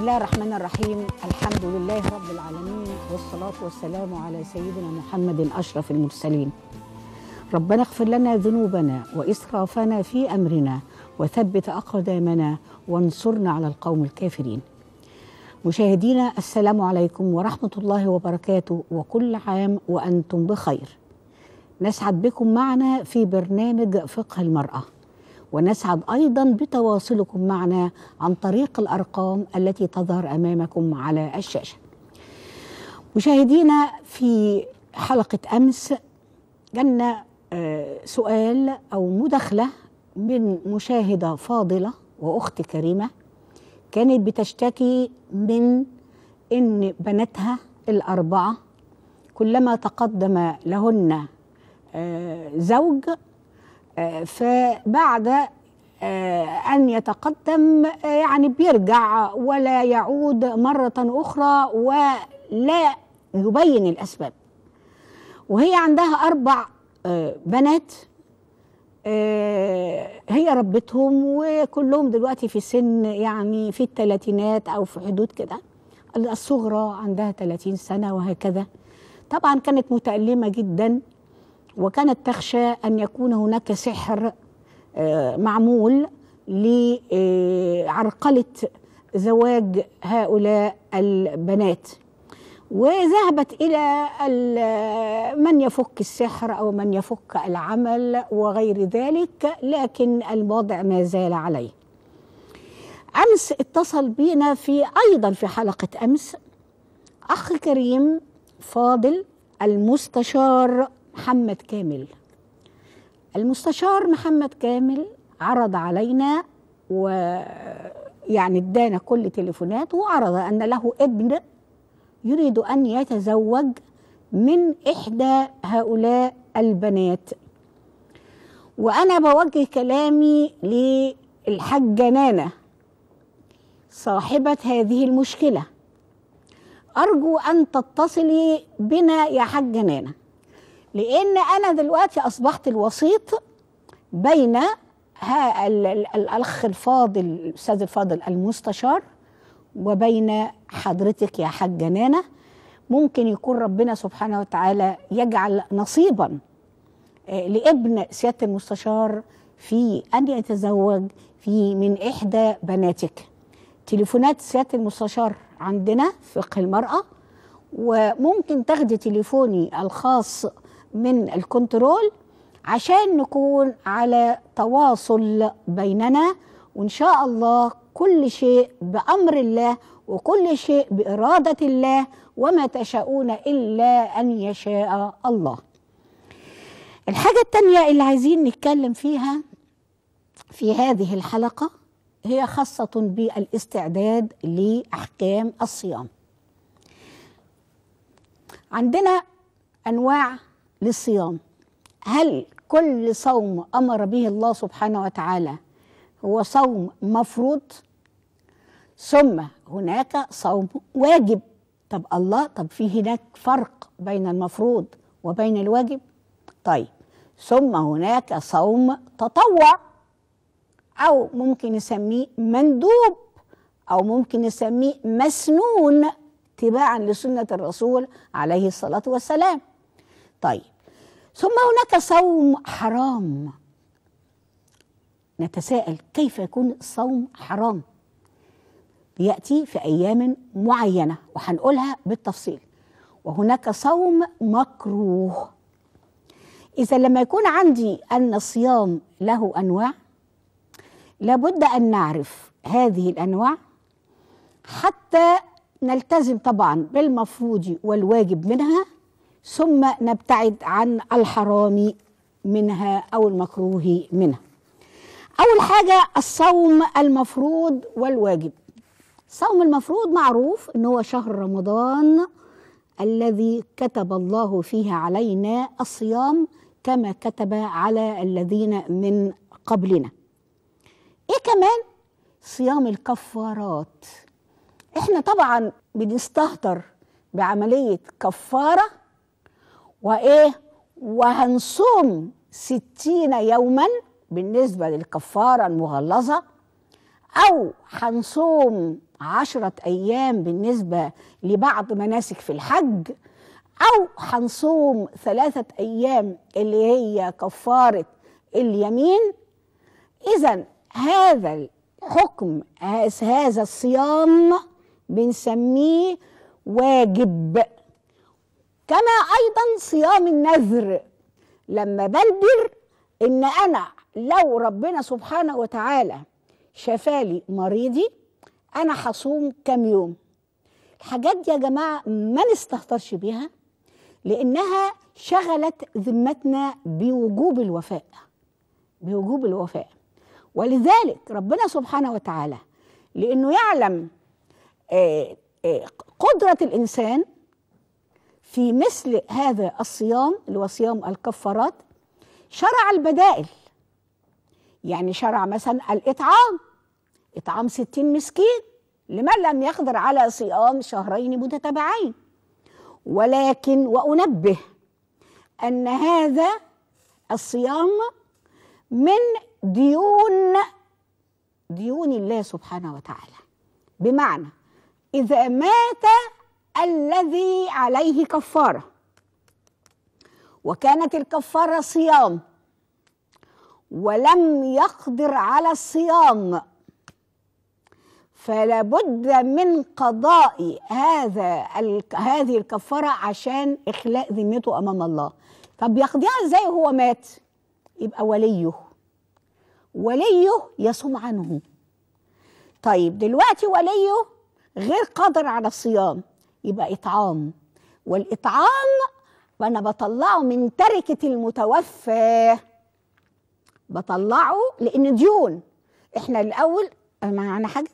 الله الرحمن الرحيم الحمد لله رب العالمين والصلاة والسلام على سيدنا محمد أشرف المرسلين ربنا اغفر لنا ذنوبنا وإسرافنا في أمرنا وثبت أقدامنا وانصرنا على القوم الكافرين مشاهدينا السلام عليكم ورحمة الله وبركاته وكل عام وأنتم بخير نسعد بكم معنا في برنامج فقه المرأة ونسعد ايضا بتواصلكم معنا عن طريق الارقام التي تظهر امامكم على الشاشه. مشاهدينا في حلقه امس جانا سؤال او مداخله من مشاهده فاضله واخت كريمه كانت بتشتكي من ان بناتها الاربعه كلما تقدم لهن زوج فبعد أن يتقدم يعني بيرجع ولا يعود مرة أخرى ولا يبين الأسباب وهي عندها أربع بنات هي ربتهم وكلهم دلوقتي في سن يعني في الثلاثينات أو في حدود كده الصغرى عندها 30 سنة وهكذا طبعا كانت متألمة جدا وكانت تخشى ان يكون هناك سحر معمول لعرقله زواج هؤلاء البنات وذهبت الى من يفك السحر او من يفك العمل وغير ذلك لكن الوضع ما زال عليه امس اتصل بنا في ايضا في حلقه امس اخ كريم فاضل المستشار محمد كامل المستشار محمد كامل عرض علينا ويعني ادانا كل تليفونات وعرض ان له ابن يريد ان يتزوج من احدى هؤلاء البنات وانا بوجه كلامي للحاجه نانا صاحبه هذه المشكله ارجو ان تتصلي بنا يا حاجه نانا لان انا دلوقتي اصبحت الوسيط بين ها الاخ الفاضل الاستاذ الفاضل المستشار وبين حضرتك يا حاجه نانا ممكن يكون ربنا سبحانه وتعالى يجعل نصيبا لابن سياده المستشار في ان يتزوج في من احدى بناتك تليفونات سياده المستشار عندنا فقه المراه وممكن تاخدي تليفوني الخاص من الكنترول عشان نكون على تواصل بيننا وان شاء الله كل شيء بامر الله وكل شيء باراده الله وما تشاءون الا ان يشاء الله. الحاجه الثانيه اللي عايزين نتكلم فيها في هذه الحلقه هي خاصه بالاستعداد لاحكام الصيام. عندنا انواع للصيام هل كل صوم امر به الله سبحانه وتعالى هو صوم مفروض ثم هناك صوم واجب طب الله طب في هناك فرق بين المفروض وبين الواجب طيب ثم هناك صوم تطوع او ممكن نسميه مندوب او ممكن نسميه مسنون تباعا لسنه الرسول عليه الصلاه والسلام طيب ثم هناك صوم حرام نتساءل كيف يكون الصوم حرام ياتي في ايام معينه وهنقولها بالتفصيل وهناك صوم مكروه اذا لما يكون عندي ان الصيام له انواع لابد ان نعرف هذه الانواع حتى نلتزم طبعا بالمفروض والواجب منها ثم نبتعد عن الحرام منها او المكروه منها. اول حاجه الصوم المفروض والواجب. الصوم المفروض معروف ان هو شهر رمضان الذي كتب الله فيه علينا الصيام كما كتب على الذين من قبلنا. ايه كمان؟ صيام الكفارات. احنا طبعا بنستهتر بعمليه كفاره وايه وهنصوم ستين يوما بالنسبة للكفارة المغلظة أو هنصوم عشرة أيام بالنسبة لبعض مناسك في الحج أو هنصوم ثلاثة أيام اللي هي كفارة اليمين إذا هذا الحكم هذا الصيام بنسميه واجب كما أيضا صيام النذر لما بندر إن أنا لو ربنا سبحانه وتعالى شفالي مريضي أنا هصوم كم يوم الحاجات دي يا جماعة ما نستهترش بيها لأنها شغلت ذمتنا بوجوب الوفاء بوجوب الوفاء ولذلك ربنا سبحانه وتعالى لأنه يعلم قدرة الإنسان في مثل هذا الصيام اللي هو صيام الكفارات شرع البدائل يعني شرع مثلا الإطعام إطعام ستين مسكين لمن لم يقدر على صيام شهرين متتابعين ولكن وأنبه أن هذا الصيام من ديون ديون الله سبحانه وتعالى بمعنى إذا مات الذي عليه كفارة وكانت الكفارة صيام ولم يقدر على الصيام فلا بد من قضاء هذا هذه الكفاره عشان اخلاء ذمته امام الله طب يقضيها ازاي وهو مات يبقى وليه وليه يصوم عنه طيب دلوقتي وليه غير قادر على الصيام يبقى اطعام والاطعام وانا بطلعه من تركه المتوفى بطلعه لان ديون احنا الاول معنا حاجه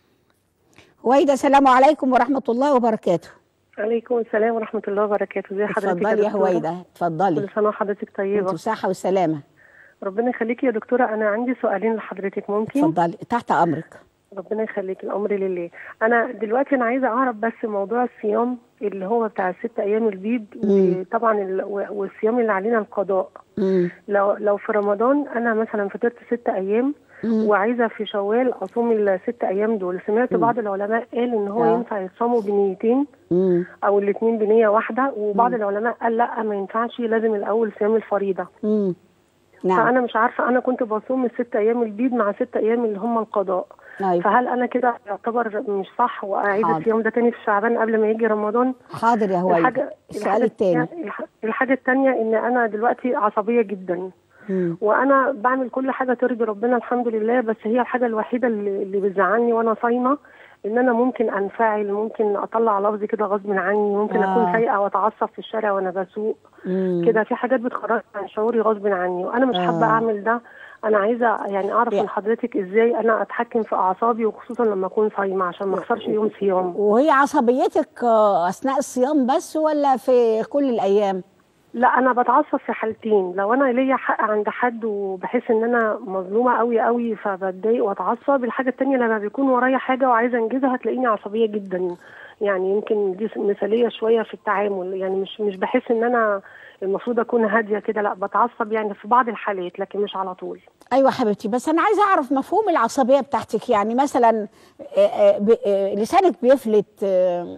هويدا السلام عليكم ورحمة الله وبركاته عليكم السلام ورحمة الله وبركاته ازي حضرتك اتفضلي يا هويدا اتفضلي كل سنة وحضرتك طيبة انتوا صحة وسلامة ربنا يخليكي يا دكتورة أنا عندي سؤالين لحضرتك ممكن اتفضلي تحت أمرك ربنا يخليك الأمر لله أنا دلوقتي أنا عايزة أعرف بس موضوع الصيام اللي هو بتاع الست أيام البيض وطبعا ال... والصيام اللي علينا القضاء مم. لو لو في رمضان أنا مثلا فطرت ست أيام مم. وعايزه في شوال اصوم الست ايام دول سمعت بعض العلماء قال ان هو آه. ينفع يصوموا بنيتين مم. او الاثنين بنيه واحده وبعض العلماء قال لا ما ينفعش لازم الاول صيام الفريضه مم. نعم فانا مش عارفه انا كنت بصوم الست ايام البيض مع ست ايام اللي هم القضاء أيوة. فهل انا كده يعتبر مش صح واعيد حاضر. الصيام ده تاني في شعبان قبل ما يجي رمضان حاضر يا هويدا السؤال التاني الح- الحاجه الثانيه ان انا دلوقتي عصبيه جدا مم. وانا بعمل كل حاجه ترضي ربنا الحمد لله بس هي الحاجه الوحيده اللي, اللي بتزعلني وانا صايمه ان انا ممكن انفعل ممكن اطلع لفظ كده غصب عني ممكن آه. اكون سايقه واتعصب في الشارع وانا بسوق مم. كده في حاجات بتخرجني عن شعوري غصب عني وانا مش آه. حابه اعمل ده انا عايزه يعني اعرف يا. من حضرتك ازاي انا اتحكم في اعصابي وخصوصا لما اكون صايمه عشان ما اخسرش يوم صيام وهي عصبيتك آه، أثناء الصيام بس ولا في كل الأيام؟ لا انا بتعصب في حالتين لو انا ليا حق عند حد وبحس ان انا مظلومه قوي قوي فبتضايق واتعصب الحاجه التانية لما بيكون ورايا حاجه وعايزه انجزها هتلاقيني عصبيه جدا يعني يمكن دي مثاليه شويه في التعامل يعني مش مش بحس ان انا المفروض اكون هاديه كده لا بتعصب يعني في بعض الحالات لكن مش على طول ايوه حبيبتي بس انا عايزه اعرف مفهوم العصبيه بتاعتك يعني مثلا آه، آه، ب- آه، لسانك بيفلت آه،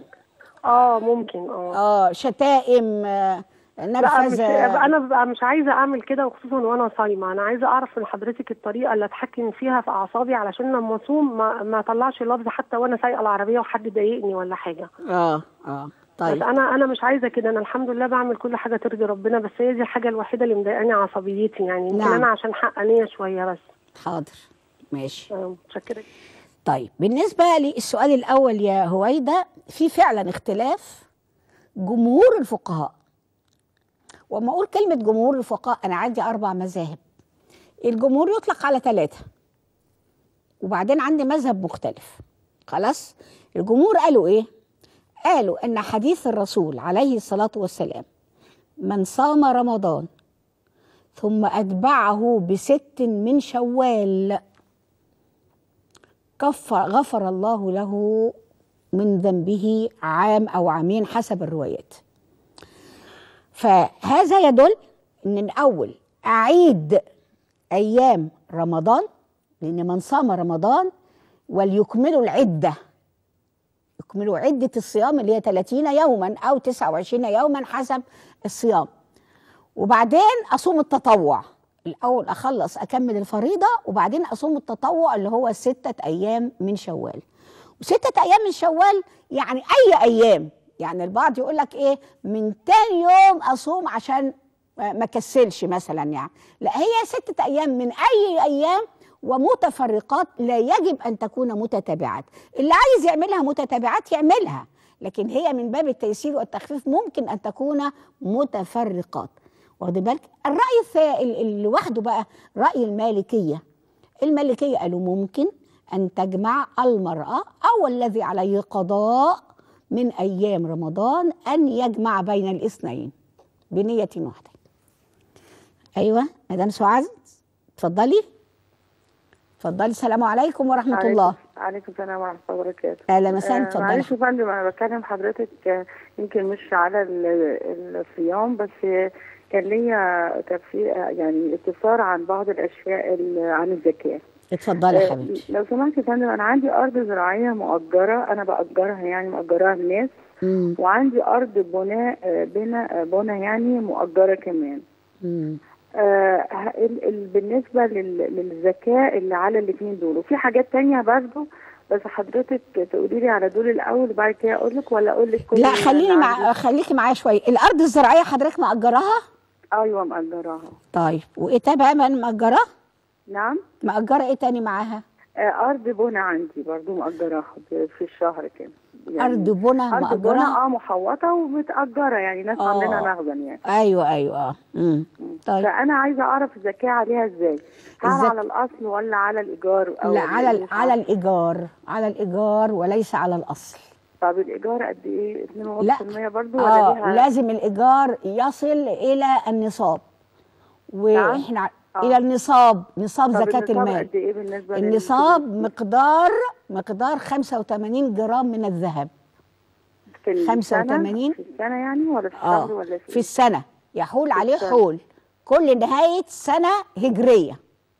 اه ممكن اه اه شتائم آه، لا مش نرفزه انا ببقى مش عايزه اعمل كده وخصوصا وانا صايمه انا عايزه اعرف من حضرتك الطريقه اللي اتحكم فيها في اعصابي علشان لما اصوم ما ما اطلعش لفظ حتى وانا سايقه العربيه وحد ضايقني ولا حاجه اه اه بس طيب انا انا مش عايزه كده انا الحمد لله بعمل كل حاجه ترضي ربنا بس هي دي الحاجه الوحيده اللي مضايقاني عصبيتي يعني يمكن نعم. انا عشان حقانيه شويه بس حاضر ماشي آه، متشكره طيب بالنسبه للسؤال الاول يا هويدا في فعلا اختلاف جمهور الفقهاء وما اقول كلمه جمهور الفقهاء انا عندي اربع مذاهب الجمهور يطلق على ثلاثه وبعدين عندي مذهب مختلف خلاص الجمهور قالوا ايه قالوا ان حديث الرسول عليه الصلاه والسلام من صام رمضان ثم اتبعه بست من شوال كفر غفر الله له من ذنبه عام او عامين حسب الروايات فهذا يدل ان الاول اعيد ايام رمضان لان من صام رمضان وليكملوا العده اكملوا عده الصيام اللي هي 30 يوما او 29 يوما حسب الصيام وبعدين اصوم التطوع الاول اخلص اكمل الفريضه وبعدين اصوم التطوع اللي هو سته ايام من شوال وستة أيام من شوال يعني أي أيام يعني البعض يقول لك إيه من تاني يوم أصوم عشان ما ما كسلش مثلا يعني لا هي ستة أيام من أي أيام ومتفرقات لا يجب أن تكون متتابعات اللي عايز يعملها متتابعات يعملها لكن هي من باب التيسير والتخفيف ممكن أن تكون متفرقات واخد بالك الرأي الثا- ال- ال- لوحده بقى رأي المالكية المالكية قالوا ممكن أن تجمع المرأة أو الذي عليه قضاء من أيام رمضان أن يجمع بين الاثنين بنية واحدة أيوة مدام سعاد اتفضلي اتفضلي السلام عليكم ورحمة عليكم- الله عليكم السلام ورحمة الله وبركاته أهلا وسهلا آه، اتفضلي معلش يا فندم أنا بكلم حضرتك آه، يمكن مش على ال- الصيام بس آه، كان ليا تفسير آه، يعني استفسار عن بعض الأشياء ال- عن الزكاة اتفضلي يا آه، حبيبتي لو سمحت يا فندم أنا عندي أرض زراعية مؤجرة أنا بأجرها يعني مؤجراها للناس مم. وعندي أرض بناء آه، بناء بناء يعني مؤجرة كمان مم. آه ال- ال- بالنسبة لل- للزكاة اللي على الاثنين دول وفي حاجات تانية برضو بس حضرتك تقولي لي على دول الأول وبعد كده أقول لك ولا أقول لك كل لا اللي خليني أنا مع عندي؟ خليكي معايا شوية الأرض الزراعية حضرتك مأجراها أيوة مأجراها طيب وإيه تاني بقى مأجرة نعم مأجرة إيه تاني معاها آه أرض بنا عندي برضو مأجراها ب- في الشهر كده يعني أرض بنا أرض بنا مأجرة اه محوطة ومتأجرة يعني ناس آه. عاملينها مخزن يعني أيوه أيوه أه مم. طيب فأنا عايزة أعرف الزكاة عليها إزاي هل الزك- على الأصل ولا على الإيجار أو لا على ال- مش على عارفة. الإيجار على الإيجار وليس على الأصل طب الإيجار قد إيه 2.5% برضو ولا اه ليها لازم الإيجار يصل إلى النصاب وإحنا ع- آه. إلى النصاب نصاب طب زكاة النصاب المال قد ايه بالنسبه لل- النصاب مقدار مقدار 85 جرام من الذهب في السنة 85 في السنه يعني ولا في الشهر اه ولا في, في السنة يحول عليه السنة. حول كل نهاية سنة هجرية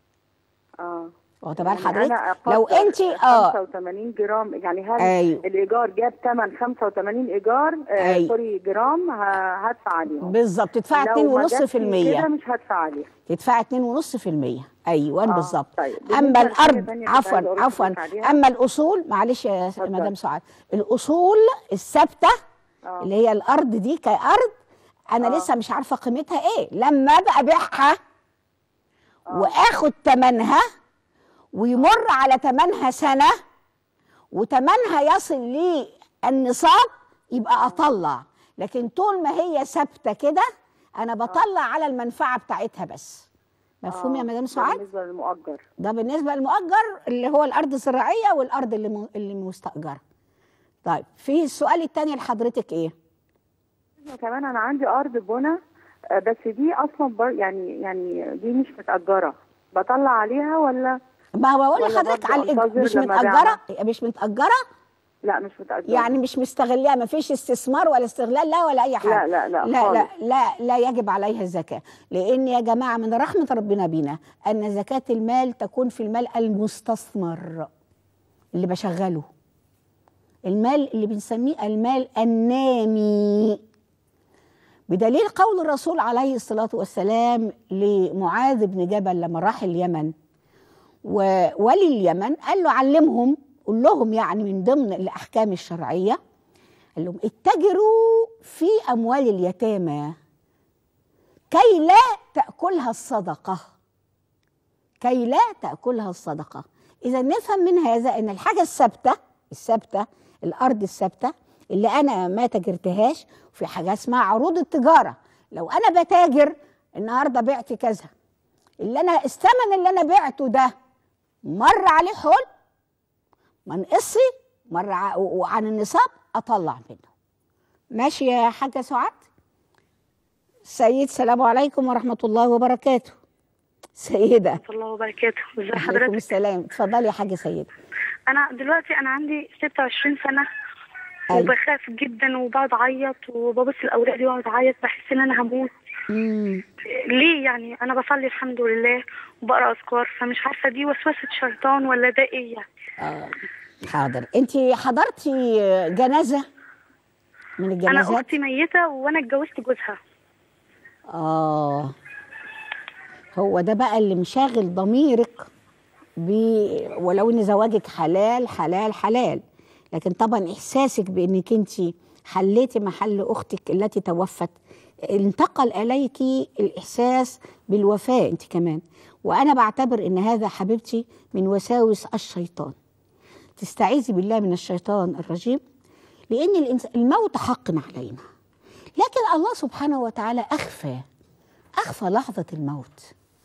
اه واخد بال يعني حضرتك أنا لو أقدر انت اه 85 جرام يعني هل أيوه. الايجار جاب ثمن 85 ايجار آه أيوه. سوري جرام ه- هدفع عليهم بالظبط تدفع لو ما 2.5% جابش كده مش هدفع عليها تدفع 2.5% ايوه آه، بالظبط طيب. اما بالنسبة لحاجة الارض تانية كنت عايزة عفوا أقول عفوا لحضرتك عليها. اما الاصول معلش يا س- اتفضل. مدام سعاد الاصول الثابته آه. اللي هي الارض دي كارض انا آه. لسه مش عارفه قيمتها ايه لما ابقى ابيعها واخد ثمنها ويمر على ثمنها سنه وثمنها يصل للنصاب يبقى اطلع لكن طول ما هي ثابته كده انا بطلع على المنفعه بتاعتها بس مفهوم يا آه، مدام ده سعاد بالنسبه للمؤجر ده بالنسبه للمؤجر اللي هو الارض الزراعيه والارض اللي م... اللي مستاجره طيب في السؤال الثاني لحضرتك ايه كمان انا عندي ارض بنا آه، بس دي اصلا بر يعني يعني دي مش متاجره بطلع عليها ولا ما هو بقول ولا لحضرتك برضه على الإج... أنتظر مش لما متاجره مش متاجره لا مش متاجره يعني مش مستغلها ما فيش استثمار ولا استغلال لا ولا اي حاجه لا لا لا لا لا, خالص. لا لا يجب عليها الزكاة لأن يا جماعة من رحمة ربنا بنا أن زكاة المال تكون في المال المستثمر اللي بشغله المال اللي بنسميه المال النامي بدليل قول الرسول عليه الصلاة والسلام لمعاذ بن جبل لما راح اليمن وولي اليمن قال له علمهم قول لهم يعني من ضمن الأحكام الشرعية قال لهم اتجروا في أموال اليتامى كي لا تأكلها الصدقة كي لا تأكلها الصدقة إذا نفهم من هذا أن الحاجة الثابتة الثابتة الأرض الثابتة اللي أنا ما تاجرتهاش في حاجة اسمها عروض التجارة لو أنا بتاجر النهاردة بعت كذا اللي أنا الثمن اللي أنا بعته ده مر عليه حول ما نقصي مر ع- وعن النصاب أطلع منه ماشي يا حاجة سعاد سيد سلام عليكم ورحمة الله وبركاته سيدة ورحمة الله وبركاته ازي عليكم حضرتك السلام اتفضلي يا حاجة سيدة انا دلوقتي انا عندي 26 سنة أيوة. وبخاف جدا وبقعد اعيط وببص لاولادي واقعد اعيط بحس ان انا هموت مم. ليه يعني انا بصلي الحمد لله وبقرا اذكار فمش عارفه دي وسوسه شيطان ولا ده ايه يعني آه. حاضر انت حضرتي جنازه من انا الجنازات اختي ميته وانا اتجوزت جوزها اه هو ده بقى اللي مشاغل ضميرك ب... ولو ان زواجك حلال حلال حلال لكن طبعا احساسك بانك انت حليتي محل اختك التي توفت انتقل اليك الاحساس بالوفاء انت كمان وانا بعتبر ان هذا حبيبتي من وساوس الشيطان تستعيذي بالله من الشيطان الرجيم لان الإنس- الموت حق علينا لكن الله سبحانه وتعالى اخفى اخفى لحظه الموت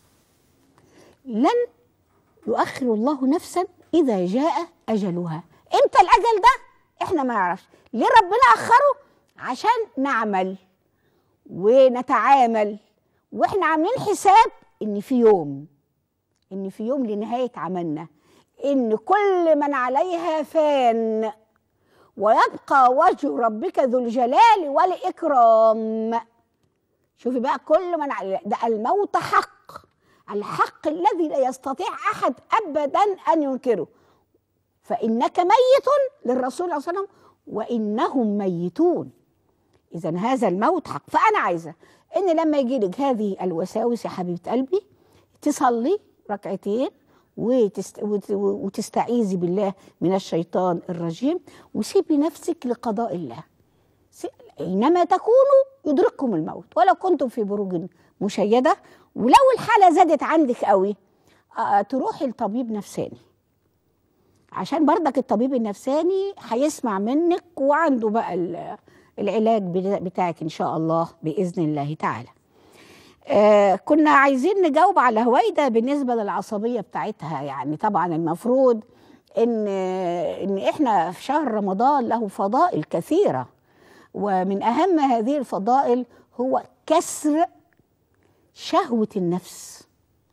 لن يؤخر الله نفسا اذا جاء اجلها امتى الاجل ده احنا ما نعرفش ليه ربنا اخره عشان نعمل ونتعامل واحنا عاملين حساب ان في يوم ان في يوم لنهايه عملنا ان كل من عليها فان ويبقى وجه ربك ذو الجلال والاكرام شوفي بقى كل من على ده الموت حق الحق الذي لا يستطيع احد ابدا ان ينكره فانك ميت للرسول صلى الله عليه وسلم وانهم ميتون اذا هذا الموت حق فانا عايزه ان لما يجي لك هذه الوساوس يا حبيبه قلبي تصلي ركعتين وتست... وت- وتستعيذي بالله من الشيطان الرجيم وسيبي نفسك لقضاء الله س- اينما تكونوا يدرككم الموت ولو كنتم في بروج مشيده ولو الحاله زادت عندك قوي آه، تروحي لطبيب نفساني عشان برضك الطبيب النفساني هيسمع منك وعنده بقى ال- العلاج بتا- بتاعك ان شاء الله باذن الله تعالى آه كنا عايزين نجاوب على هويدا بالنسبه للعصبيه بتاعتها يعني طبعا المفروض ان ان احنا في شهر رمضان له فضائل كثيره ومن اهم هذه الفضائل هو كسر شهوه النفس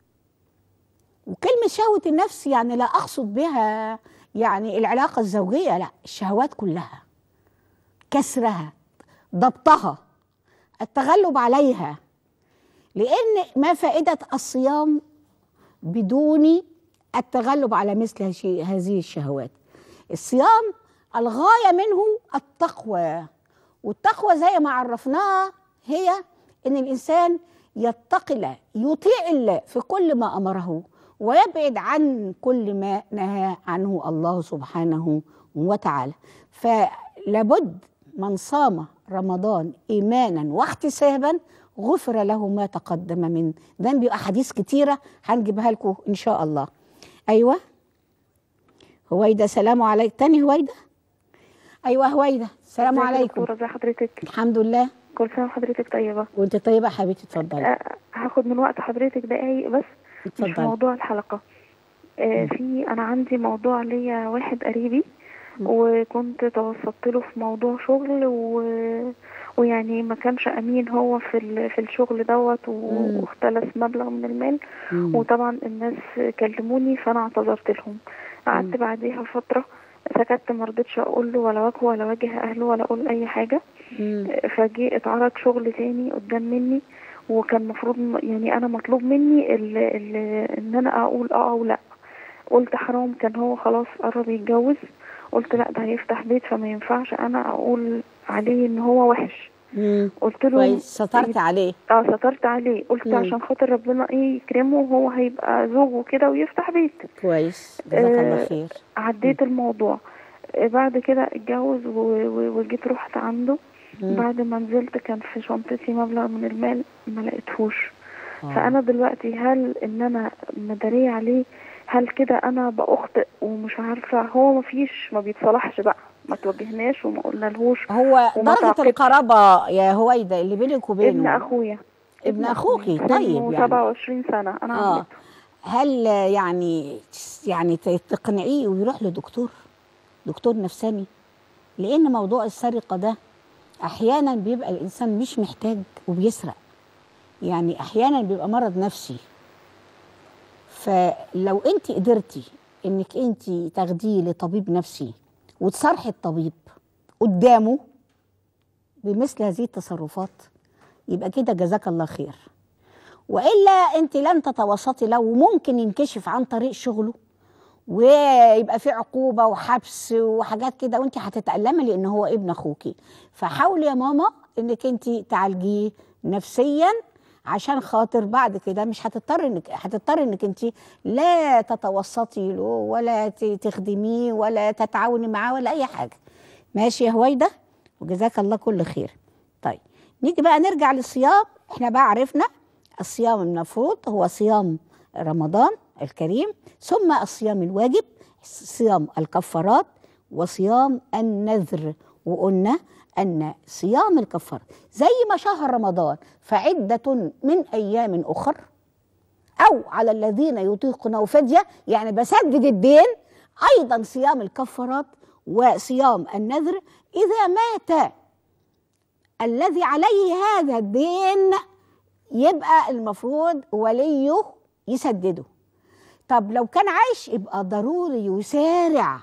وكلمه شهوه النفس يعني لا اقصد بها يعني العلاقه الزوجيه لا الشهوات كلها كسرها ضبطها التغلب عليها لان ما فائده الصيام بدون التغلب على مثل هشي- هذه الشهوات الصيام الغايه منه التقوى والتقوى زي ما عرفناها هي ان الانسان يتقي الله يطيع الله في كل ما امره ويبعد عن كل ما نهى عنه الله سبحانه وتعالى فلابد من صام رمضان ايمانا واحتسابا غفر له ما تقدم من ذنبه احاديث كتيره هنجيبها لكم ان شاء الله ايوه هويدا سلام عليك تاني هويدا ايوه هويدا السلام ازيك يا عليكم دكتورة ازي حضرتك الحمد لله كل سنة وحضرتك طيبة وانت طيبه يا حبيبتي اتفضلي أه هاخد من وقت حضرتك دقايق بس مش في اتفضلي موضوع الحلقة أه في أنا عندي موضوع ليا واحد قريبي م. وكنت توسطت له في موضوع شغل و... ويعني ما كانش أمين هو في ال... في الشغل دوت و... مم. واختلس مبلغ من المال مم. وطبعا الناس كلموني فأنا اعتذرت لهم مم. قعدت بعديها فترة سكت مرضتش أقول له ولا وجهه ولا وجه أهله ولا أقول أي حاجة مم. فجي اتعرض شغل تاني قدام مني وكان مفروض م- يعني انا مطلوب مني ال ال ان انا اقول اه او لا قلت حرام كان هو خلاص قرب يتجوز قلت لا ده هيفتح بيت فما ينفعش انا اقول عليه ان هو وحش مم. قلت له كويس سترت عليه اه سترت عليه قلت مم. عشان خاطر ربنا ايه يكرمه وهو هيبقى زوجه كده ويفتح بيت كويس جزاك الله آه، خير عديت الموضوع آه، بعد كده اتجوز و- و- وجيت رحت عنده مم. بعد ما نزلت كان في شنطتي مبلغ من المال ما لقيتهوش آه. فانا دلوقتي هل ان انا مداريه عليه هل كده انا بأخطئ ومش عارفه هو ما فيش ما بيتصلحش بقى ما توجهناش وما قلنالهوش هو وما درجة تعقدش. القرابة يا هويدا اللي بينك ابن وبينه اخويا ابن أخوكي سنه طيب يعني 27 سنه انا اه عملته هل يعني يعني ت- تقنعيه ويروح لدكتور دكتور نفساني لان موضوع السرقه ده احيانا بيبقى الانسان مش محتاج وبيسرق يعني احيانا بيبقى مرض نفسي فلو انت قدرتي انك انت تاخديه لطبيب نفسي وتصارحي الطبيب قدامه بمثل هذه التصرفات يبقى كده جزاك الله خير والا انت لن تتوسطي له وممكن ينكشف عن طريق شغله ويبقى في عقوبه وحبس وحاجات كده وانت هتتألمي لان هو ابن اخوكي فحاولي يا ماما انك انت تعالجيه نفسيا عشان خاطر بعد كده مش هتضطر انك هتضطر انك انت لا تتوسطي له ولا ت- تخدميه ولا تتعاوني معاه ولا اي حاجه ماشي يا هويده وجزاك الله كل خير طيب نيجي بقى نرجع للصيام احنا بقى عرفنا الصيام المفروض هو صيام رمضان الكريم ثم الصيام الواجب صيام الكفارات وصيام النذر وقلنا ان صيام الكفاره زي ما شهر رمضان فعده من ايام اخر او على الذين يطيقونه فديه يعني بسدد الدين ايضا صيام الكفارات وصيام النذر اذا مات الذي عليه هذا الدين يبقى المفروض وليه يسدده طب لو كان عايش يبقى ضروري يسارع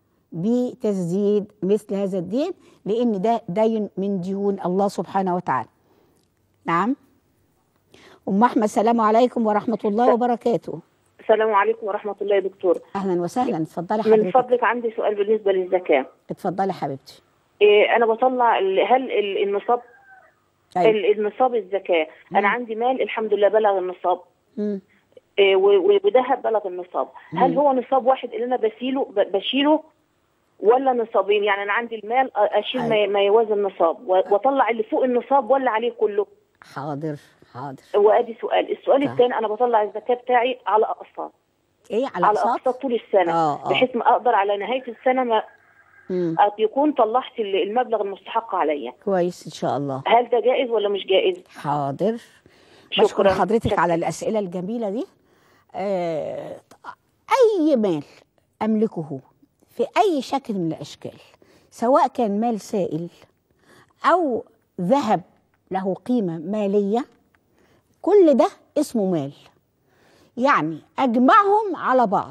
بتسديد مثل هذا الدين لان ده دين من ديون الله سبحانه وتعالى نعم ام احمد سلام عليكم ورحمه الله وبركاته السلام عليكم ورحمة الله يا دكتور اهلا وسهلا اتفضلي من حضرتك فضلك عندي سؤال بالنسبة للزكاة اتفضلي حبيبتي إيه أنا بطلع ال- هل ال- النصاب أيوة. ال- النصاب الزكاة مم. أنا عندي مال الحمد لله بلغ النصاب مم. إيه و- و- وذهب بلغ النصاب هل مم. هو نصاب واحد اللي أنا بشيله ب- بشيله ولا نصابين يعني أنا عندي المال أ- أشيل ما- أيوة. ما يوازي النصاب و- وأطلع اللي فوق النصاب ولا عليه كله حاضر حاضر وأدي سؤال السؤال طيب. الثاني أنا بطلع الزكاة بتاعي على أقساط ايه على على اقساط أقساط طول السنة اه اه بحيث ما أقدر على نهاية السنة ما مم. يكون طلعت ال- المبلغ المستحق عليا كويس ان شاء الله هل ده جائز ولا مش جائز حاضر شكراً. بشكر حضرتك شكراً. على الأسئلة الجميلة دي آه، أي مال أملكه في أي شكل من الأشكال سواء كان مال سائل أو ذهب له قيمة مالية كل ده اسمه مال يعني أجمعهم على بعض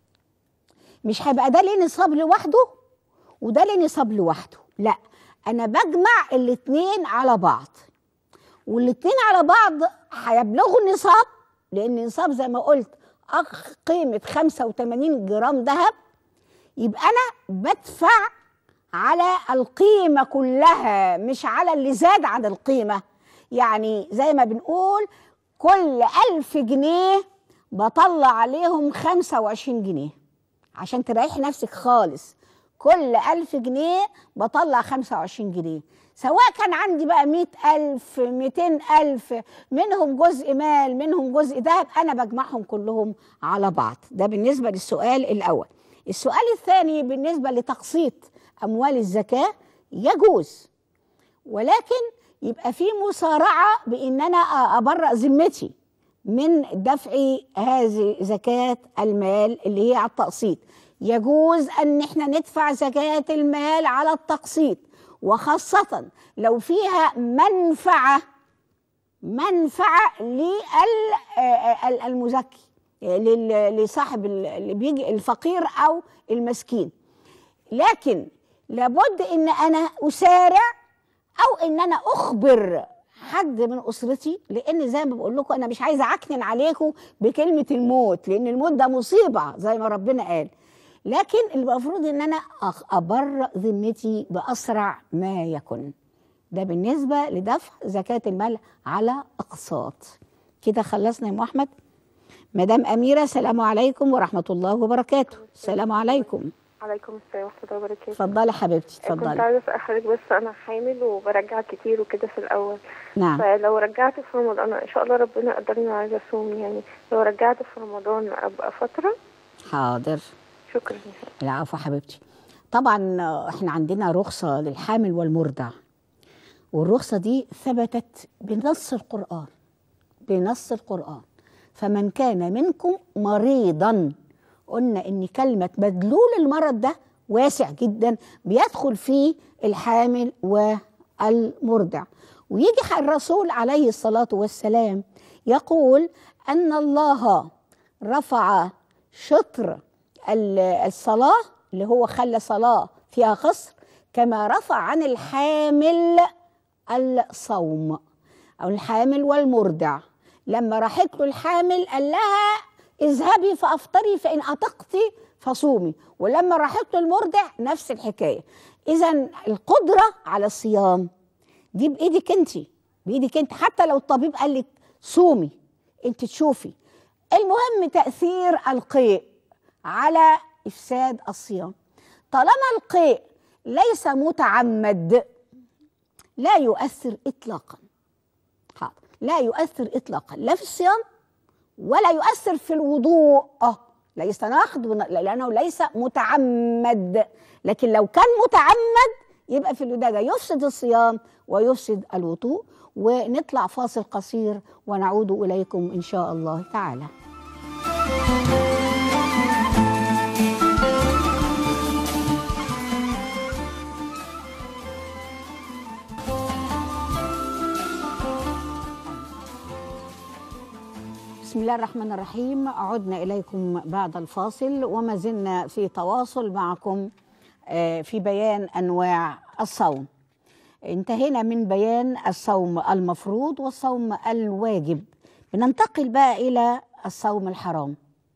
مش هيبقى ده ليه نصاب لوحده وده ليه نصاب لوحده لا أنا بجمع الاتنين على بعض والاتنين على بعض هيبلغوا النصاب لان النصاب زي ما قلت أخ قيمه 85 جرام ذهب يبقى انا بدفع على القيمه كلها مش على اللي زاد عن القيمه يعني زي ما بنقول كل ألف جنيه بطلع عليهم 25 جنيه عشان تريح نفسك خالص كل ألف جنيه بطلع 25 جنيه سواء كان عندي بقى مئة ألف مئتين ألف منهم جزء مال منهم جزء ذهب أنا بجمعهم كلهم على بعض ده بالنسبة للسؤال الأول السؤال الثاني بالنسبة لتقسيط أموال الزكاة يجوز ولكن يبقى في مسارعة بإن أنا أبرأ ذمتي من دفع هذه زكاة المال اللي هي على التقسيط يجوز أن احنا ندفع زكاة المال على التقسيط وخاصة لو فيها منفعة منفعة للمزكي لصاحب اللي بيجي الفقير أو المسكين لكن لابد ان انا اسارع او ان انا اخبر حد من اسرتي لان زي ما بقول لكم انا مش عايزه اعكنن عليكم بكلمه الموت لان الموت ده مصيبه زي ما ربنا قال لكن المفروض ان انا أخ- ابرأ ذمتي باسرع ما يكن ده بالنسبه لدفع زكاه المال على اقساط كده خلصنا يا ام احمد مدام اميره السلام عليكم ورحمه الله وبركاته السلام عليكم عليكم السلام ورحمة الله وبركاته اتفضلي حبيبتي كنت اتفضلي عايزة أسأل حضرتك بس أنا حامل وبرجع كتير وكده في الأول نعم فلو رجعت في رمضان إن شاء الله ربنا قدرني عايزة أصوم يعني لو رجعت في رمضان أبقى فترة حاضر شكرا العفو حبيبتي طبعا آه، احنا عندنا رخصة للحامل والمرضع والرخصة دي ثبتت بنص القرآن بنص القرآن فمن كان منكم مريضا قلنا ان كلمة مدلول المرض ده واسع جدا بيدخل فيه الحامل والمرضع ويجي الرسول عليه الصلاة والسلام يقول أن الله رفع شطر ال- الصلاة اللي هو خلى صلاة فيها قصر كما رفع عن الحامل الصوم أو الحامل والمرضع لما راحت له الحامل قال لها اذهبي فافطري فان اطقت فصومي ولما راحت له المرضع نفس الحكايه اذا القدره على الصيام دي بايدك انت بايدك انت حتى لو الطبيب قال لك صومي انت تشوفي المهم تاثير القيء على افساد الصيام طالما القيء ليس متعمد لا يؤثر اطلاقا حاضر لا يؤثر اطلاقا لا في الصيام ولا يؤثر في الوضوء اه ليس ناقض ون- لانه ليس متعمد لكن لو كان متعمد يبقى في الوداجة يفسد الصيام ويفسد الوضوء ونطلع فاصل قصير ونعود اليكم ان شاء الله تعالى بسم الله الرحمن الرحيم عدنا إليكم بعد الفاصل وما زلنا في تواصل معكم آه، في بيان أنواع الصوم انتهينا من بيان الصوم المفروض والصوم الواجب بننتقل بقى إلى الصوم الحرام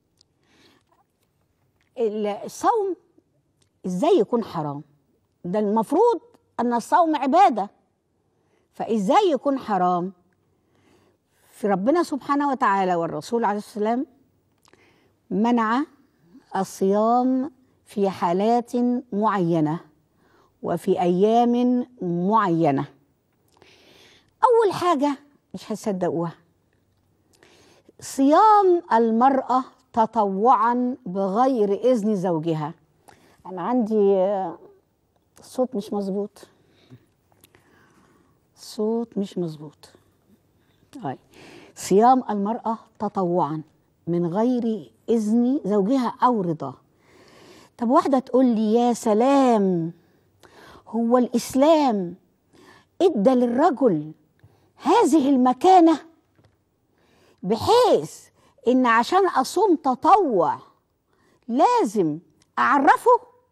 ال- الصوم ازاي يكون حرام ده المفروض ان الصوم عباده فازاي يكون حرام في ربنا سبحانه وتعالى والرسول عليه السلام منع الصيام في حالات معينه وفي ايام معينه اول حاجه مش هتصدقوها صيام المراه تطوعا بغير اذن زوجها انا عندي آه، الصوت مش مظبوط الصوت مش مظبوط طيب صيام المرأة تطوعا من غير إذن زوجها أو رضاه طب واحدة تقول لي يا سلام هو الإسلام إدى للرجل هذه المكانة بحيث إن عشان أصوم تطوع لازم أعرفه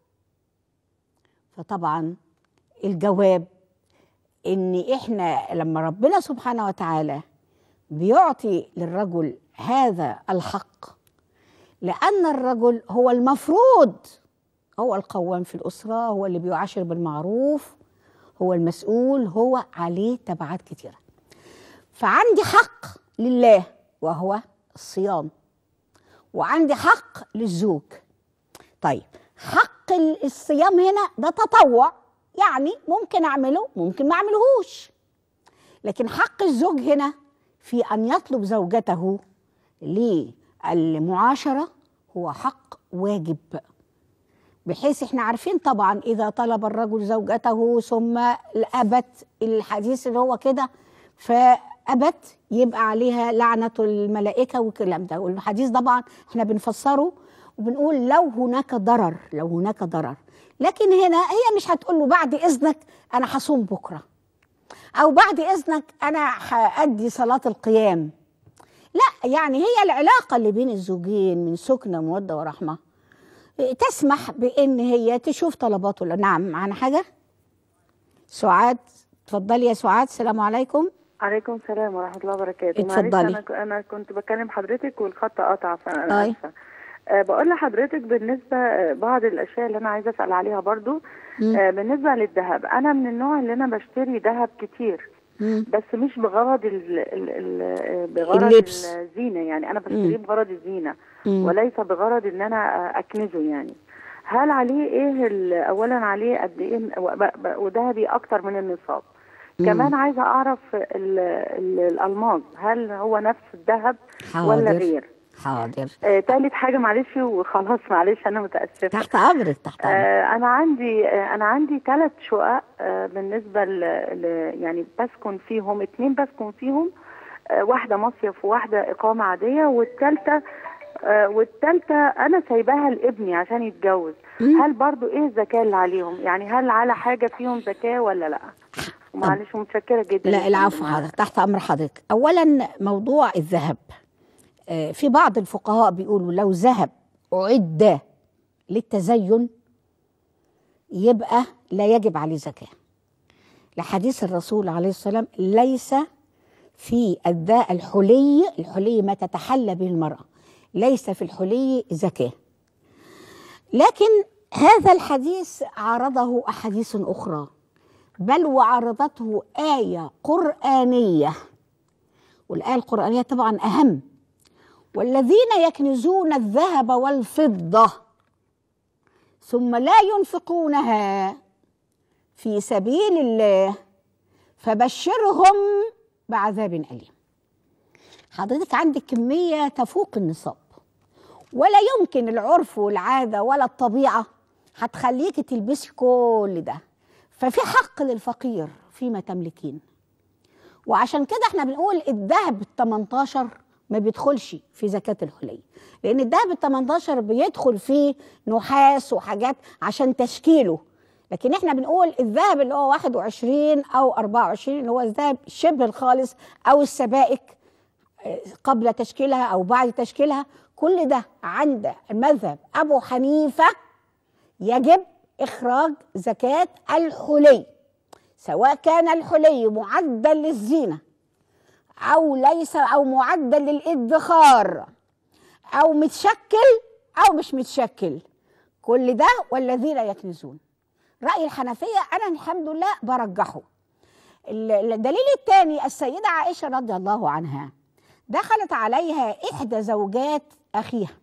فطبعا الجواب ان احنا لما ربنا سبحانه وتعالى بيعطي للرجل هذا الحق لان الرجل هو المفروض هو القوام في الاسره هو اللي بيعاشر بالمعروف هو المسؤول هو عليه تبعات كتيره فعندي حق لله وهو الصيام وعندي حق للزوج طيب حق ال- الصيام هنا ده تطوع يعني ممكن اعمله ممكن ما اعملهوش لكن حق الزوج هنا في ان يطلب زوجته للمعاشره هو حق واجب بحيث احنا عارفين طبعا اذا طلب الرجل زوجته ثم ابت الحديث اللي هو كده فابت يبقى عليها لعنه الملائكه والكلام ده والحديث طبعا احنا بنفسره وبنقول لو هناك ضرر لو هناك ضرر لكن هنا هي مش هتقول له بعد اذنك انا هصوم بكره او بعد اذنك انا هادي صلاه القيام لا يعني هي العلاقه اللي بين الزوجين من سكنه موده ورحمه تسمح بان هي تشوف طلباته نعم معانا حاجه سعاد اتفضلي يا سعاد السلام عليكم عليكم السلام ورحمة الله وبركاته اتفضلي. معلش أنا ك- أنا كنت بكلم حضرتك والخط قطع فأنا أي. آسفة أه بقول لحضرتك بالنسبة آه، بعض الأشياء اللي أنا عايزة أسأل عليها برضو مم. أه بالنسبة للذهب أنا من النوع اللي أنا بشتري ذهب كتير مم. بس مش بغرض ال ال ال بغرض اللبس. الزينة يعني أنا بشتريه بغرض الزينة مم. وليس بغرض إن أنا آه، أكنزه يعني هل عليه إيه ال- أولا عليه قد إيه و- ب- ب- وذهبي أكتر من النصاب كمان عايزة أعرف ال ال الألماظ هل هو نفس الذهب ولا حاضر. غير حاضر آه تالت حاجة معلش وخلاص معلش أنا متأسفة تحت امرك تحت امرك آه أنا عندي آه أنا عندي ثلاث شقق آه بالنسبة ل ل- يعني بسكن فيهم اتنين بسكن فيهم آه واحدة مصيف وواحدة إقامة عادية والثالثة آه والثالثة أنا سايباها لابني عشان يتجوز هل برضو إيه الزكاة اللي عليهم يعني هل على حاجة فيهم زكاة ولا لأ معلش متشكرة جدا لا العفو حضرتك تحت امر حضرتك اولا موضوع الذهب آه، في بعض الفقهاء بيقولوا لو ذهب اعد للتزين يبقى لا يجب عليه زكاه لحديث الرسول عليه السلام ليس في الذا الحلي الحلي ما تتحلى به المراه ليس في الحلي زكاة لكن هذا الحديث عارضه أحاديث أخرى بل وعارضته آية قرآنية والآية القرآنية طبعا أهم والذين يكنزون الذهب والفضة ثم لا ينفقونها في سبيل الله فبشرهم بعذاب أليم حضرتك عندك كمية تفوق النصاب ولا يمكن العرف والعادة ولا الطبيعة هتخليك تلبسي كل ده ففي حق للفقير فيما تملكين وعشان كده احنا بنقول الذهب ال 18 ما بيدخلش في زكاة الحلي لأن الذهب ال 18 بيدخل فيه نحاس وحاجات عشان تشكيله لكن احنا بنقول الذهب اللي هو 21 أو 24 اللي هو الذهب شبه الخالص أو السبائك قبل تشكيلها أو بعد تشكيلها كل ده عند المذهب أبو حنيفة يجب إخراج زكاة الحلي سواء كان الحلي معدا للزينة أو ليس أو معدا للادخار أو متشكل أو مش متشكل كل ده والذين يكنزون رأي الحنفية أنا الحمد لله برجحه الدليل الثاني السيدة عائشة رضي الله عنها دخلت عليها إحدى زوجات أخيها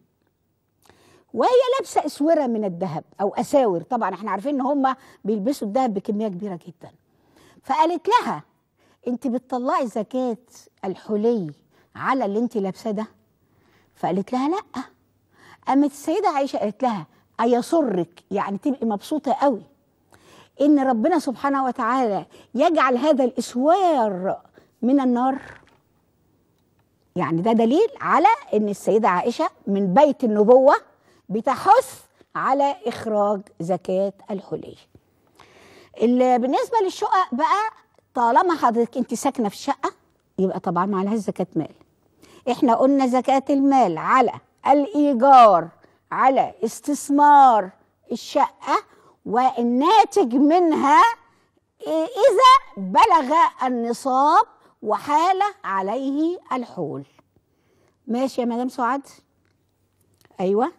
وهي لابسة أسورة من الذهب أو أساور طبعا احنا عارفين إن هم بيلبسوا الذهب بكمية كبيرة جدا فقالت لها أنت بتطلعي زكاة الحلي على اللي أنت لابساه ده فقالت لها لأ قامت السيدة عائشة قالت لها أيسرك يعني تبقي مبسوطة قوي إن ربنا سبحانه وتعالى يجعل هذا الإسوار من النار يعني ده دليل على ان السيده عائشه من بيت النبوه بتحث على اخراج زكاه الحلي. بالنسبه للشقق بقى طالما حضرتك انت ساكنه في الشقه يبقى طبعا ما عليهاش زكاه مال. احنا قلنا زكاه المال على الايجار على استثمار الشقه والناتج منها اذا بلغ النصاب وحال عليه الحول ماشي يا مدام سعاد ايوه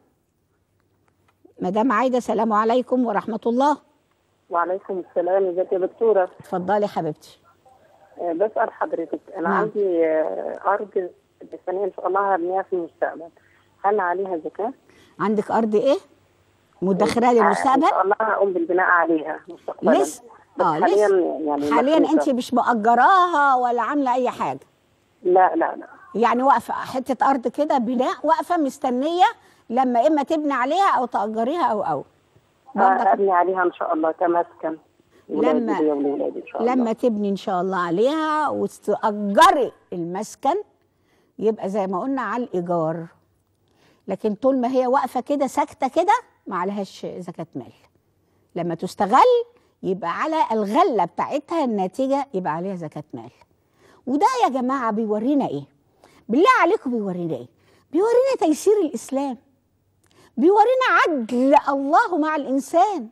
مدام عايده سلام عليكم ورحمه الله وعليكم السلام ازيك يا دكتوره اتفضلي حبيبتي آه، بسال حضرتك انا نعم. عندي آه، ارض ثانيه ان شاء الله هبنيها في المستقبل هل عليها زكاه؟ عندك ارض ايه مدخره آه، ان للمستقبل شاء الله هقوم بالبناء عليها مستقبلا لسه بس اه حاليا لسه يعني حاليا محبوسة. انت مش مأجراها ولا عامله اي حاجه لا لا لا يعني واقفه حته ارض كده بناء واقفه مستنيه لما اما تبني عليها او تأجريها او او برضك آه، ابني عليها ان شاء الله كمسكن ولادي لما- ليا ولولادي ان شاء الله لما تبني ان شاء الله عليها وتأجري المسكن يبقى زي ما قلنا على الايجار لكن طول ما هي واقفه كده ساكته كده ما عليهاش زكاه مال لما تستغل يبقى على الغله بتاعتها الناتجه يبقى عليها زكاه مال وده يا جماعه بيورينا ايه بالله عليكم بيورينا ايه بيورينا تيسير الاسلام بيورينا عدل الله مع الانسان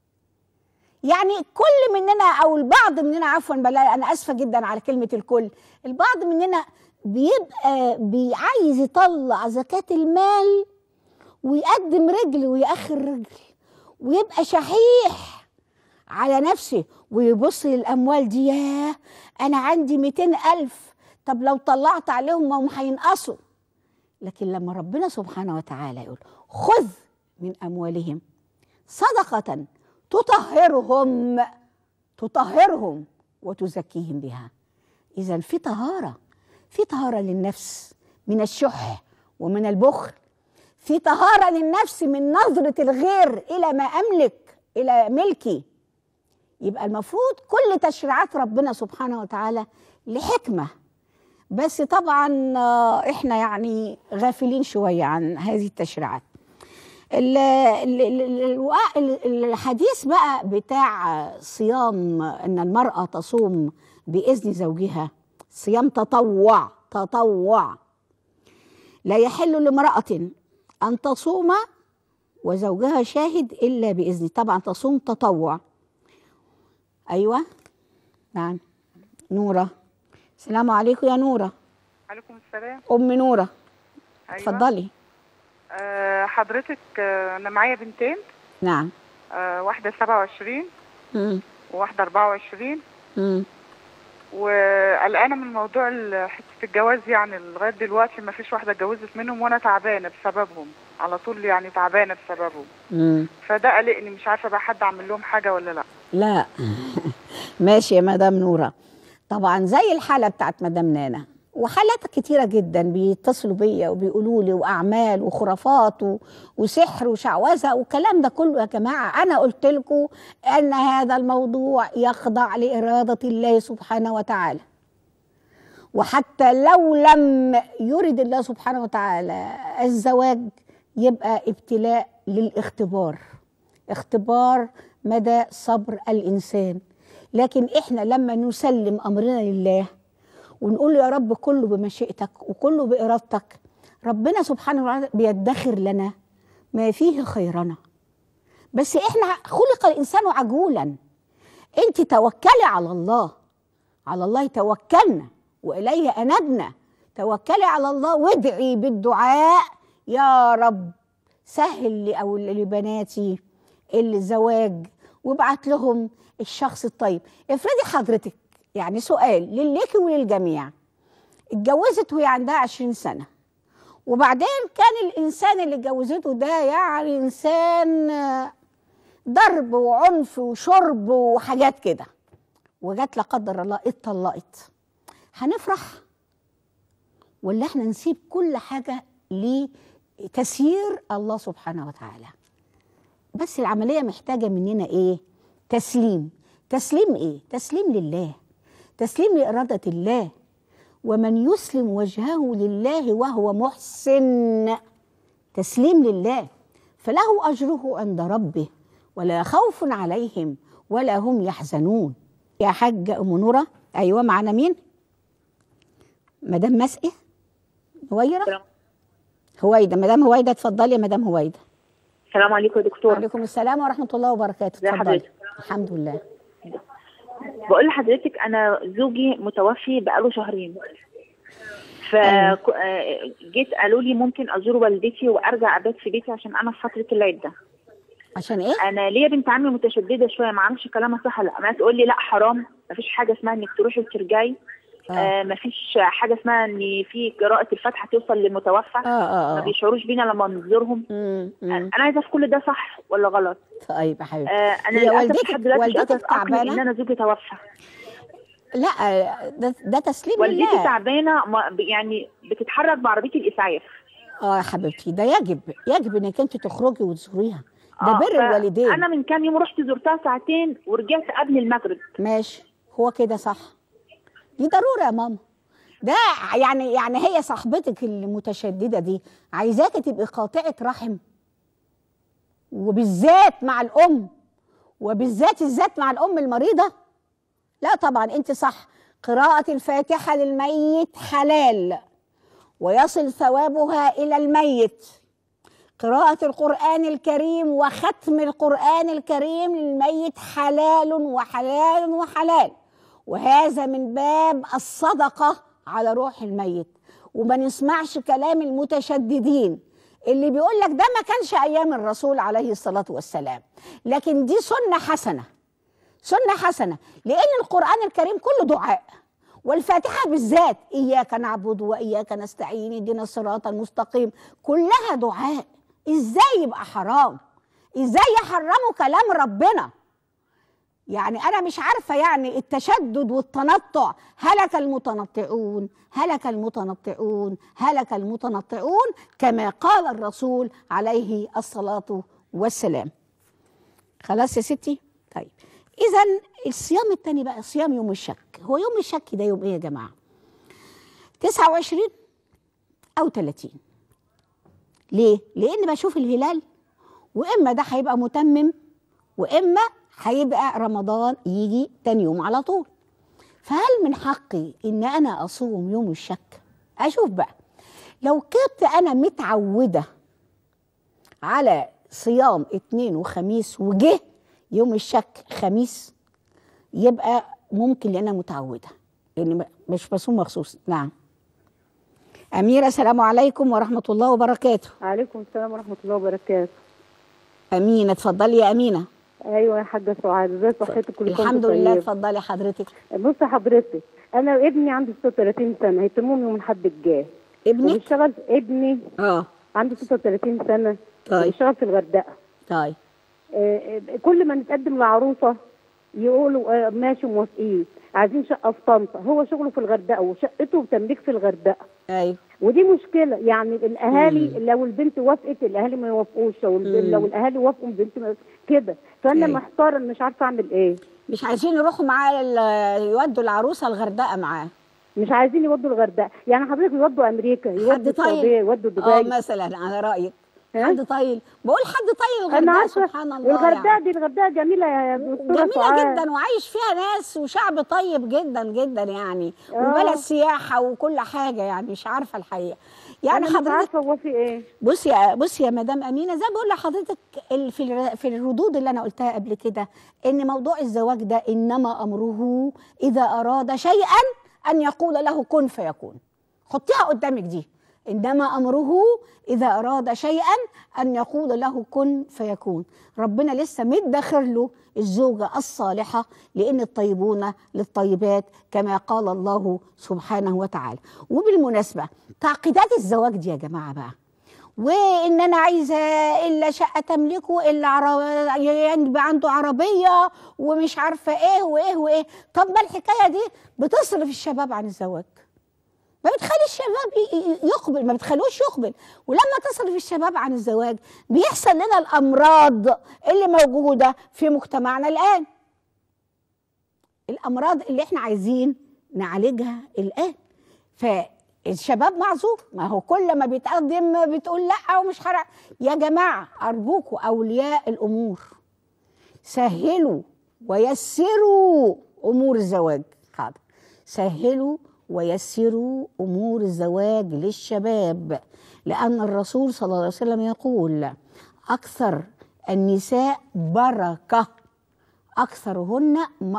يعني كل مننا او البعض مننا عفوا بلا انا اسفه جدا على كلمه الكل البعض مننا بيبقى بيعايز يطلع زكاه المال ويقدم رجل ويأخر رجل ويبقى شحيح على نفسه ويبص للأموال دي ياه أنا عندي 200 ألف طب لو طلعت عليهم ما هم هينقصوا لكن لما ربنا سبحانه وتعالى يقول خذ من أموالهم صدقة تطهرهم تطهرهم وتزكيهم بها إذا في طهارة في طهارة للنفس من الشح ومن البخل في طهارة للنفس من نظرة الغير إلى ما أملك إلى ملكي يبقى المفروض كل تشريعات ربنا سبحانه وتعالى لحكمة بس طبعا آه، احنا يعني غافلين شوية عن هذه التشريعات ال- ال- ال- ال- ال- الحديث بقى بتاع صيام ان المرأة تصوم بإذن زوجها صيام تطوع تطوع لا يحل لامرأة أن تصوم وزوجها شاهد إلا بإذن طبعا تصوم تطوع أيوة نعم نورة السلام عليكم يا نورة عليكم السلام أم نورة أيوة. اتفضلي آه، حضرتك آه، انا معايا بنتين نعم آه، واحده 27 مم. وواحده 24 مم. وقلقانه من موضوع ال- حته الجواز يعني لغايه دلوقتي ما فيش واحده اتجوزت منهم وانا تعبانه بسببهم على طول يعني تعبانه بسببهم مم. فده قلقني مش عارفه بقى حد اعمل لهم حاجه ولا لا لا ماشي يا مدام نورة طبعا زي الحالة بتاعت مدام نانا وحالات كتيرة جدا بيتصلوا بيا وبيقولوا لي وأعمال وخرافات و- وسحر وشعوذة والكلام ده كله يا جماعة أنا قلت لكم أن هذا الموضوع يخضع لإرادة الله سبحانه وتعالى وحتى لو لم يرد الله سبحانه وتعالى الزواج يبقى ابتلاء للاختبار اختبار مدى صبر الانسان لكن احنا لما نسلم امرنا لله ونقول له يا رب كله بمشيئتك وكله بارادتك ربنا سبحانه وتعالى بيدخر لنا ما فيه خيرنا بس احنا خلق الانسان عجولا انت توكلي على الله على الله توكلنا واليه انبنا توكلي على الله وادعي بالدعاء يا رب سهل لي او لبناتي الزواج وابعت لهم الشخص الطيب افرضي حضرتك يعني سؤال لليكي وللجميع اتجوزت وهي عندها عشرين سنة وبعدين كان الإنسان اللي اتجوزته ده يعني إنسان آه، ضرب وعنف وشرب وحاجات كده وجت لا قدر الله اتطلقت هنفرح ولا احنا نسيب كل حاجة لتسيير الله سبحانه وتعالى بس العملية محتاجة مننا ايه تسليم تسليم ايه تسليم لله تسليم لإرادة الله ومن يسلم وجهه لله وهو محسن تسليم لله فله أجره عند ربه ولا خوف عليهم ولا هم يحزنون يا حاجة أم نورة أيوة معانا مين مدام مسقي هويرة هويدة مدام هويدة اتفضلي يا مدام هويدة السلام عليكم يا دكتور وعليكم السلام ورحمة الله وبركاته ازي اتفضلي حضرتك؟ الحمد لله بقول لحضرتك انا زوجي متوفي بقاله شهرين فجيت قالوا لي ممكن ازور والدتي وارجع ابات في بيتي عشان انا في فتره العده عشان ايه انا ليا بنت عمي متشدده شويه ما اعرفش كلامها صح ولا لا ما تقول لي لا حرام ما فيش حاجه اسمها انك تروحي وترجعي آه ما فيش حاجه اسمها ان في قراءه الفاتحه توصل للمتوفى اه اه ما اه بيشعروش بينا لما نزورهم مم، مم. انا عايزه في كل ده صح ولا غلط طيب يا حبيبتي آه انا هي للاسف والدتك- لحد دلوقتي مش قادره والدتك اتاقلم تعبانة؟ ان انا زوجي توفى لا ده, ده تسليم والدتي لله تعبانه ما- ب- يعني بتتحرك بعربيه الاسعاف اه يا حبيبتي ده يجب يجب انك انت تخرجي وتزوريها ده آه، بر ف- الوالدين انا من كام يوم رحت زرتها ساعتين ورجعت قبل المغرب ماشي هو كده صح دي ضروره يا ماما ده يعني يعني هي صاحبتك المتشدده دي عايزاكي تبقي قاطعه رحم وبالذات مع الام وبالذات الذات مع الام المريضه لا طبعا انت صح قراءه الفاتحه للميت حلال ويصل ثوابها الى الميت قراءة القرآن الكريم وختم القرآن الكريم للميت حلال وحلال وحلال وهذا من باب الصدقة على روح الميت وما نسمعش كلام المتشددين اللي بيقول لك ده ما كانش أيام الرسول عليه الصلاة والسلام لكن دي سنة حسنة سنة حسنة لأن القرآن الكريم كله دعاء والفاتحة بالذات إياك نعبد وإياك نستعين اهدنا الصراط المستقيم كلها دعاء إزاي يبقى حرام إزاي يحرموا كلام ربنا يعني أنا مش عارفة يعني التشدد والتنطع هلك المتنطعون هلك المتنطعون هلك المتنطعون كما قال الرسول عليه الصلاة والسلام خلاص يا ستي طيب اذا الصيام التاني بقى صيام يوم الشك هو يوم الشك ده يوم ايه يا جماعه 29 او 30 ليه لان بشوف الهلال واما ده هيبقى متمم واما هيبقى رمضان يجي تاني يوم على طول فهل من حقي ان انا اصوم يوم الشك اشوف بقى لو كنت انا متعوده على صيام اثنين وخميس وجه يوم الشك خميس يبقى ممكن لان انا متعوده لان مش بصوم مخصوص نعم أميرة السلام عليكم ورحمة الله وبركاته عليكم السلام ورحمة الله وبركاته أمينة اتفضلي يا أمينة أيوة يا حاجة سعاد ازي صحتك كل سنة الحمد وأنت لله طيبة. اتفضلي حضرتك بص حضرتك أنا ابني عنده 36 سنة هيتمهم يوم الأحد الجاي ابنك؟ وبيشتغل ابني اه عنده 36 سنة طيب. بيشتغل في الغردقة طيب آه، آه، كل ما نتقدم لعروسة يقولوا آه، ماشي موافقين عايزين شقة في طنطا هو شغله في الغردقة وشقته تمليك في الغردقة ايوه ودي مشكلة يعني الأهالي لو البنت وافقت الأهالي ما يوافقوش لو الب- مم. لو الأهالي وافقوا البنت ما كده فأنا أيوة. محتارة مش عارفة أعمل إيه مش عايزين يروحوا معاه ال- يودوا العروسة الغردقة معاه مش عايزين يودوا الغردقه يعني حضرتك يودوا امريكا حد يودوا طيب السعوديه يودوا اه دبي مثلا على رأيك ها؟ حد طيب بقول حد طيب انا الغردقة عارفه سبحان الله والغردقه يعني. دي الغردقه جميله يا دكتوره جميلة سعاد. جدا وعايش فيها ناس وشعب طيب جدا جدا يعني آه. وبلد سياحة وكل حاجة يعني مش عارفة الحقيقة يعني أنا مش حضرتك عارفه هو في ايه بصي يا بصي يا مدام امينه زي ما بقول لحضرتك ال- في الر- في الردود اللي انا قلتها قبل كده ان موضوع الزواج ده انما امره اذا اراد شيئا ان يقول له كن فيكون حطيها قدامك دي انما امره اذا اراد شيئا ان يقول له كن فيكون ربنا لسه مدخر له الزوجه الصالحه لان الطيبون للطيبات كما قال الله سبحانه وتعالى وبالمناسبه تعقيدات الزواج دي يا جماعه بقى وان انا عايزه الا شقه تملكه الا عرب... يعني يبقى عنده عربيه ومش عارفه ايه وايه وايه طب ما الحكايه دي بتصرف الشباب عن الزواج ما بتخلي الشباب ي- ي- يقبل ما بتخلوش يقبل ولما تصرف الشباب عن الزواج بيحصل لنا الامراض اللي موجوده في مجتمعنا الان الامراض اللي احنا عايزين نعالجها الان فالشباب معذور ما هو كل ما بيتقدم بتقول لا ومش حرق يا جماعه ارجوكوا اولياء الامور سهلوا ويسروا امور الزواج حاضر سهلوا ويسروا امور الزواج للشباب لان الرسول صلى الله عليه وسلم يقول اكثر النساء بركه اكثرهن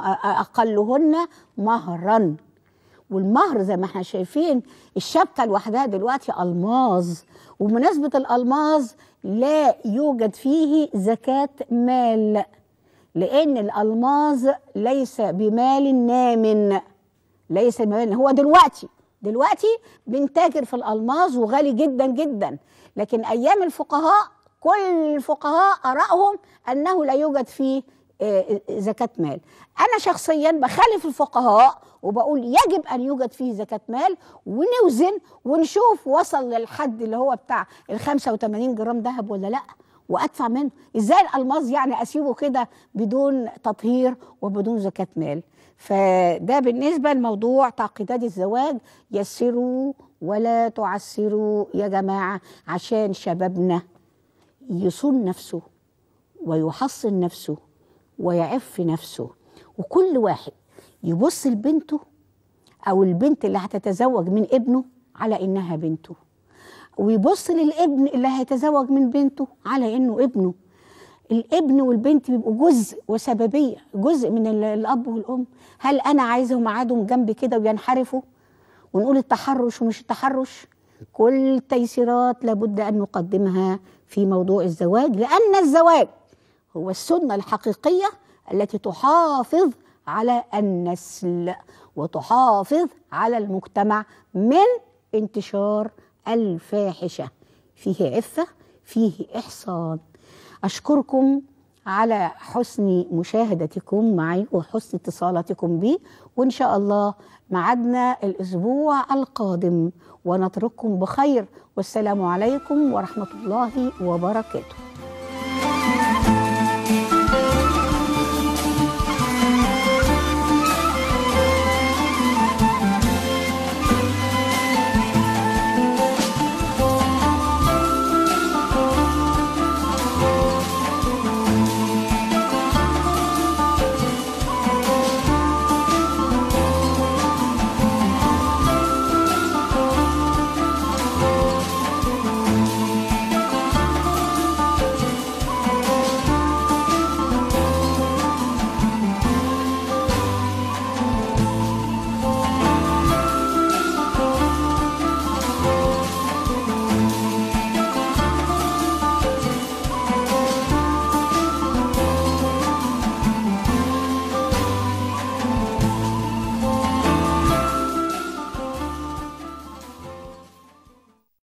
اقلهن مهرا والمهر زي ما احنا شايفين الشبكه لوحدها دلوقتي الماظ وبمناسبه الالماظ لا يوجد فيه زكاه مال لان الالماظ ليس بمال نام ليس بمال هو دلوقتي دلوقتي بنتاجر في الالماظ وغالي جدا جدا لكن ايام الفقهاء كل الفقهاء ارائهم انه لا يوجد فيه آه، زكاة مال أنا شخصيا بخالف الفقهاء وبقول يجب أن يوجد فيه زكاة مال ونوزن ونشوف وصل للحد اللي هو بتاع ال 85 جرام ذهب ولا لأ وأدفع منه إزاي الألماظ يعني أسيبه كده بدون تطهير وبدون زكاة مال فده بالنسبة لموضوع تعقيدات الزواج يسروا ولا تعسروا يا جماعة عشان شبابنا يصون نفسه ويحصن نفسه ويعف نفسه وكل واحد يبص لبنته او البنت اللي هتتزوج من ابنه على انها بنته ويبص للابن اللي هيتزوج من بنته على انه ابنه الابن والبنت بيبقوا جزء وسببيه جزء من ال- الاب والام هل انا عايزهم قعدهم جنبي كده وينحرفوا ونقول التحرش ومش التحرش كل التيسيرات لابد ان نقدمها في موضوع الزواج لان الزواج هو السنه الحقيقيه التي تحافظ على النسل وتحافظ على المجتمع من انتشار الفاحشه فيه عفه فيه احصان اشكركم على حسن مشاهدتكم معي وحسن اتصالاتكم بي وان شاء الله معدنا الاسبوع القادم ونترككم بخير والسلام عليكم ورحمه الله وبركاته